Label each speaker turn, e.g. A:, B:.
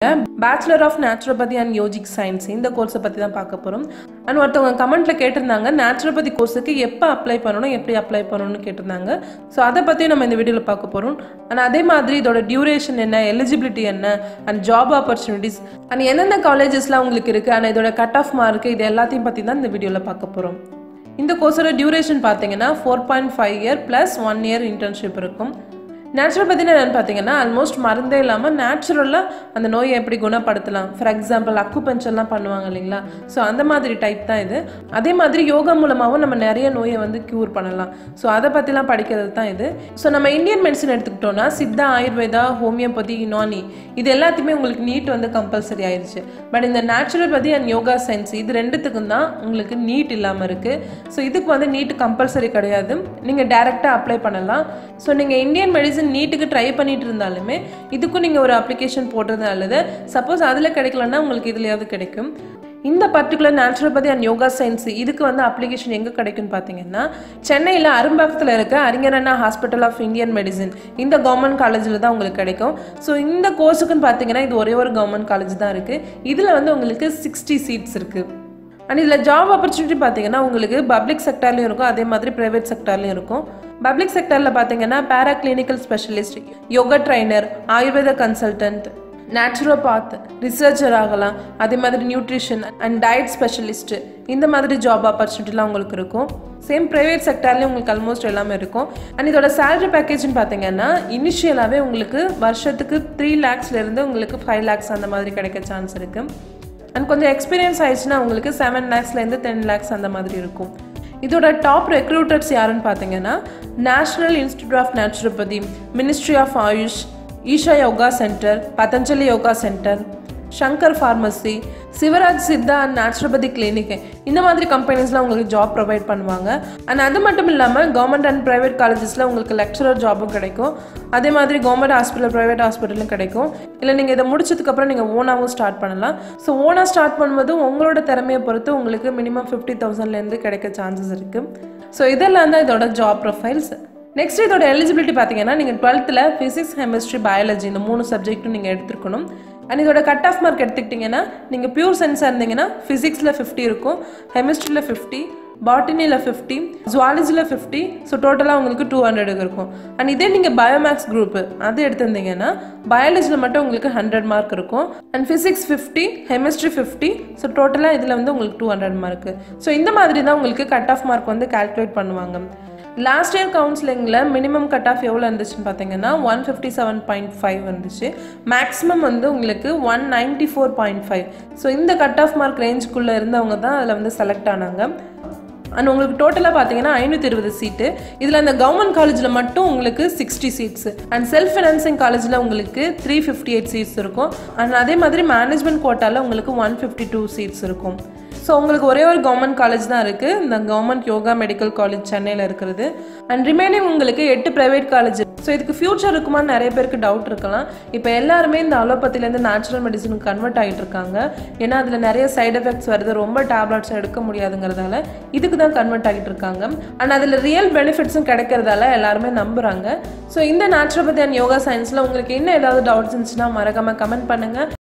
A: bachelor of naturopathy and yogic science இந்த கோர்ஸை பற்றி தான் பார்க்க போகிறோம் அண்ட் ஒருத்தவங்க கமெண்ட்டில் கேட்டிருந்தாங்க நேச்சுரோபதி கோர்ஸுக்கு எப்போ அப்ளை பண்ணணும் எப்படி அப்ளை பண்ணணும்னு கேட்டிருந்தாங்க ஸோ அதை பற்றியும் நம்ம இந்த வீடியோவில் பார்க்க போகிறோம் அண்ட் அதே மாதிரி இதோட டியூரேஷன் என்ன எலிஜிபிலிட்டி என்ன அண்ட் ஜாப் ஆப்பர்ச்சுனிட்டிஸ் அண்ட் எந்தெந்த காலேஜஸ்லாம் உங்களுக்கு இருக்குது அண்ட் இதோட கட் ஆஃப் மார்க் இது எல்லாத்தையும் பற்றி தான் இந்த வீடியோவில் பார்க்க போகிறோம் இந்த கோர்ஸோட டியூரேஷன் பார்த்தீங்கன்னா four point five year plus one year internship இருக்கும் நேச்சுரோபதினா என்னென்னு பார்த்தீங்கன்னா ஆல்மோஸ்ட் மருந்தே இல்லாமல் நேச்சுரலாக அந்த நோயை எப்படி குணப்படுத்தலாம் ஃபார் எக்ஸாம்பிள் அக்குபஞ்சர்லாம் பண்ணுவாங்க இல்லைங்களா ஸோ அந்த மாதிரி டைப் தான் இது அதே மாதிரி யோகா மூலமாகவும் நம்ம நிறைய நோயை வந்து க்யூர் பண்ணலாம் ஸோ அதை பற்றிலாம் படிக்கிறது தான் இது ஸோ நம்ம இந்தியன் மெடிசன் எடுத்துக்கிட்டோம்னா சித்தா ஆயுர்வேதா ஹோமியோபதி யுனானி இது எல்லாத்தையுமே உங்களுக்கு நீட் வந்து கம்பல்சரி ஆயிடுச்சு பட் இந்த நேச்சுரோபதி அண்ட் யோகா சயின்ஸ் இது ரெண்டுத்துக்கும் தான் உங்களுக்கு நீட் இல்லாமல் இருக்குது ஸோ இதுக்கு வந்து நீட் கம்பல்சரி கிடையாது நீங்கள் டேரெக்டாக அப்ளை பண்ணலாம் ஸோ நீங்கள் இந்தியன் மெடிசன் நீட்டுக்கு ட்ரை பண்ணிட்டு இருந்தாலுமே இதுக்கும் நீங்கள் ஒரு அப்ளிகேஷன் போடுறது நல்லது சப்போஸ் அதில் கிடைக்கலன்னா உங்களுக்கு இதுலையாவது கிடைக்கும் இந்த particular naturopathy and yoga science இதுக்கு வந்து அப்ளிகேஷன் எங்கே கிடைக்கும்னு பார்த்தீங்கன்னா சென்னையில் அரும்பாக்கத்தில் இருக்க Arignar Anna hospital of Indian medicine இந்த கவர்மெண்ட் காலேஜில் தான் உங்களுக்கு கிடைக்கும் ஸோ இந்த கோர்ஸுக்குன்னு பார்த்தீங்கன்னா இது ஒரே ஒரு கவர்மெண்ட் காலேஜ் தான் இருக்குது இதில் வந்து உங்களுக்கு சிக்ஸ்டி சீட்ஸ் இருக்குது அண்ட் இதில் ஜாப் ஆப்பர்ச்சுனிட்டி பார்த்தீங்கன்னா உங்களுக்கு பப்ளிக் செக்டர்லையும் இருக்கும் அதே மாதிரி ப்ரைவேட் செக்டர்லையும் இருக்கும் பப்ளிக் செக்டரில் பார்த்தீங்கன்னா para clinical specialist yoga trainer Ayurveda consultant naturopath researcher ஆகலாம் அதே மாதிரி நியூட்ரிஷன் அண்ட் டயட் ஸ்பெஷலிஸ்ட் இந்த மாதிரி ஜாப் ஆப்பர்ச்சுனிட்டிலாம் உங்களுக்கு இருக்கும் சேம் ப்ரைவேட் செக்டர்லேயும் உங்களுக்கு ஆல்மோஸ்ட் எல்லாமே இருக்கும் அண்ட் இதோட சேலரி பேக்கேஜ்னு பார்த்தீங்கன்னா இனிஷியலாகவே உங்களுக்கு வருஷத்துக்கு த்ரீ லேக்ஸ்லேருந்து உங்களுக்கு ஃபைவ் லேக்ஸ் அந்த மாதிரி கிடைக்க சான்ஸ் இருக்குது அண்ட் கொஞ்சம் எக்ஸ்பீரியன்ஸ் ஆயிடுச்சுன்னா உங்களுக்கு செவன் லேக்ஸ்லேருந்து டென் லேக்ஸ் அந்த மாதிரி இருக்கும் இதோட டாப் ரெக்ரூட்டர்ஸ் யாருன்னு பார்த்தீங்கன்னா National Institute of Naturopathy Ministry of AYUSH Isha yoga centre Patanjali yoga centre Shankar pharmacy Sivaraj Siddha and naturopathy clinic இந்த மாதிரி கம்பெனிஸில் உங்களுக்கு ஜாப் ப்ரொவைட் பண்ணுவாங்க அண்ட் அது மட்டும் இல்லாமல் கவர்மெண்ட் அண்ட் ப்ரைவேட் காலேஜஸில் உங்களுக்கு லெக்சரர் ஜாபும் கிடைக்கும் அதே மாதிரி கவர்மெண்ட் ஹாஸ்பிட்டல் ப்ரைவேட் ஹாஸ்பிட்டலும் கிடைக்கும் இல்லை நீங்கள் இதை முடிச்சதுக்கப்புறம் நீங்கள் ஓனாகவும் ஸ்டார்ட் பண்ணலாம் ஸோ ஓனாக ஸ்டார்ட் பண்ணும்போது உங்களோட திறமையை பொறுத்து உங்களுக்கு மினிமம் ஃபிஃப்டி தௌசண்ட்லேருந்து கிடைக்க சான்சஸ் இருக்குது ஸோ இதெல்லாம் தான் இதோட ஜாப் ப்ரொஃபைல்ஸ் நெக்ஸ்ட் இதோட எலிஜிபிலிட்டி பார்த்தீங்கன்னா நீங்கள் டுவெல்த்தில் ஃபிசிக்ஸ் கெமிஸ்ட்ரி பயாலஜி இந்த மூணு சப்ஜெக்ட்டும் நீங்கள் எடுத்துருக்கணும் அண்ட் இதோட கட் ஆஃப் மார்க் எடுத்துக்கிட்டிங்கன்னா நீங்கள் பியூர் சயின்ஸாக இருந்தீங்கன்னா ஃபிசிக்ஸில் ஃபிஃப்டி இருக்கும் கெமிஸ்ட்ரியில் ஃபிஃப்டி பாட்டனியில் ஃபிஃப்டி ஜுவாலஜியில் ஃபிஃப்டி ஸோ டோட்டலாக உங்களுக்கு டூ ஹண்ட்ரட் இருக்கும் அண்ட் இதே நீங்கள் பயோமேக்ஸ் குரூப்பு அது எடுத்திருந்தீங்கன்னா பயாலஜியில் மட்டும் உங்களுக்கு ஹண்ட்ரட் மார்க் இருக்கும் and physics fifty chemistry fifty so டோட்டலாக இதில் வந்து உங்களுக்கு டூ ஹண்ட்ரட் மார்க்கு ஸோ இந்த மாதிரி தான் உங்களுக்கு கட் ஆஃப் மார்க் வந்து கால்குலேட் பண்ணுவாங்க லாஸ்ட் இயர் கவுன்சிலிங்கில் மினிமம் கட் ஆஃப் எவ்வளோ இருந்துச்சுன்னு பார்த்தீங்கன்னா one fifty seven point five இருந்துச்சு மேக்ஸிமம் வந்து உங்களுக்கு one ninety four point five so இந்த கட் ஆஃப் மார்க் ரேஞ்சுக்குள்ளே இருந்தவங்க தான் அதில் வந்து செலக்ட் ஆனாங்க அண்ட் உங்களுக்கு டோட்டலாக பார்த்தீங்கன்னா ஐநூற்றி இருபது சீட்டு இதில் அந்த கவர்மெண்ட் காலேஜில் மட்டும் உங்களுக்கு sixty seats and self financing காலேஜில் உங்களுக்கு த்ரீ ஃபிஃப்டி எயிட் சீட்ஸ் இருக்கும் அண்ட் அதே மாதிரி மேனேஜ்மெண்ட் கோட்டாவில் உங்களுக்கு ஒன் ஃபிஃப்டி டூ சீட்ஸ் இருக்கும் ஸோ உங்களுக்கு ஒரே ஒரு கவர்மெண்ட் காலேஜ் தான் இருக்குது இந்த கவர்மெண்ட் யோகா மெடிக்கல் காலேஜ் சென்னையில் இருக்கிறது அண்ட் ரிமைனிங் உங்களுக்கு எட்டு ப்ரைவேட் காலேஜ் ஸோ இதுக்கு ஃபியூச்சர் இருக்குமான்னு நிறைய பேருக்கு டவுட் இருக்கலாம் இப்போ எல்லாருமே இந்த அலோபதிலேருந்து நேச்சுரல் மெடிசனுக்கு கன்வெர்ட் ஆகிட்டு இருக்காங்க ஏன்னா அதில் நிறைய சைடு எஃபெக்ட்ஸ் வருது ரொம்ப டேப்லெட்ஸ் எடுக்க முடியாதுங்கிறதால இதுக்கு தான் கன்வெர்ட் ஆகிட்டு இருக்காங்க அண்ட் அதில் ரியல் பெனிஃபிட்ஸும் கிடைக்கிறதால எல்லாருமே நம்புகிறாங்க ஸோ இந்த நேச்சுரோபதி அண்ட் யோகா சயின்ஸில் உங்களுக்கு இன்னும் ஏதாவது டவுட்ஸ் இருந்துச்சுன்னா மறக்காமல் கமெண்ட் பண்ணுங்கள்